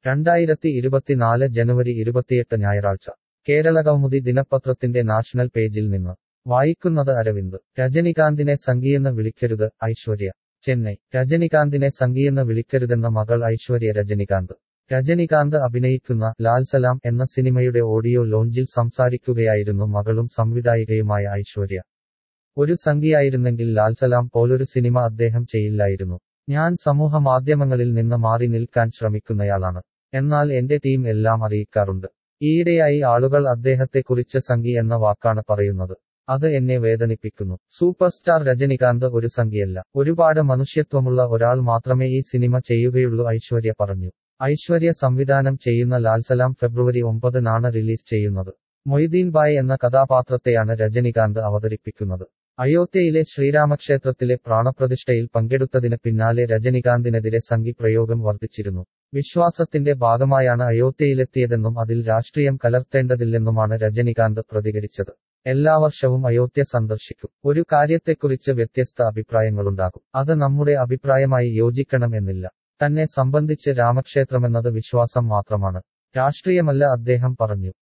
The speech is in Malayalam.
രണ്ടായിരത്തി ഇരുപത്തിനാല് ജനുവരി ഇരുപത്തിയെട്ട് ഞായറാഴ്ച കേരള കൗമുദി ദിനപത്രത്തിന്റെ നാഷണൽ പേജിൽ നിന്ന് വായിക്കുന്നത് അരവിന്ദ് രജനികാന്തിനെ സംഗീയെന്ന് വിളിക്കരുത് ഐശ്വര്യ ചെന്നൈ രജനികാന്തിനെ സംഗീയെന്ന് വിളിക്കരുതെന്ന മകൾ ഐശ്വര്യ രജനികാന്ത് രജനികാന്ത് അഭിനയിക്കുന്ന ലാൽ സലാം എന്ന സിനിമയുടെ ഓഡിയോ ലോഞ്ചിൽ സംസാരിക്കുകയായിരുന്നു മകളും സംവിധായികയുമായ ഐശ്വര്യ ഒരു സംഖ്യയായിരുന്നെങ്കിൽ ലാൽ സലാം പോലൊരു സിനിമ അദ്ദേഹം ചെയ്യില്ലായിരുന്നു ഞാൻ സമൂഹ മാധ്യമങ്ങളിൽ നിന്ന് മാറി നിൽക്കാൻ ശ്രമിക്കുന്നയാളാണ് എന്നാൽ എന്റെ ടീം എല്ലാം അറിയിക്കാറുണ്ട് ഈയിടെയായി ആളുകൾ അദ്ദേഹത്തെക്കുറിച്ച് സംഗി എന്ന വാക്കാണ് പറയുന്നത് അത് എന്നെ വേദനിപ്പിക്കുന്നു സൂപ്പർ സ്റ്റാർ രജനികാന്ത് ഒരു സംഖ്യയല്ല ഒരുപാട് മനുഷ്യത്വമുള്ള ഒരാൾ മാത്രമേ ഈ സിനിമ ചെയ്യുകയുള്ളൂ ഐശ്വര്യ പറഞ്ഞു ഐശ്വര്യ സംവിധാനം ചെയ്യുന്ന ലാൽസലാം ഫെബ്രുവരി ഒമ്പതിനാണ് റിലീസ് ചെയ്യുന്നത് മൊയ്തീൻ ബായ് എന്ന കഥാപാത്രത്തെയാണ് രജനികാന്ത് അവതരിപ്പിക്കുന്നത് അയോധ്യയിലെ ശ്രീരാമക്ഷേത്രത്തിലെ പ്രാണപ്രതിഷ്ഠയിൽ പങ്കെടുത്തതിന് പിന്നാലെ രജനികാന്തിനെതിരെ സംഘി പ്രയോഗം വർദ്ധിച്ചിരുന്നു വിശ്വാസത്തിന്റെ ഭാഗമായാണ് അയോധ്യയിലെത്തിയതെന്നും അതിൽ രാഷ്ട്രീയം കലർത്തേണ്ടതില്ലെന്നുമാണ് രജനികാന്ത് പ്രതികരിച്ചത് എല്ലാ വർഷവും അയോധ്യ സന്ദർശിക്കും ഒരു കാര്യത്തെക്കുറിച്ച് വ്യത്യസ്ത അഭിപ്രായങ്ങളുണ്ടാകും അത് നമ്മുടെ അഭിപ്രായമായി യോജിക്കണം എന്നില്ല തന്നെ സംബന്ധിച്ച് രാമക്ഷേത്രമെന്നത് വിശ്വാസം മാത്രമാണ് രാഷ്ട്രീയമല്ല അദ്ദേഹം പറഞ്ഞു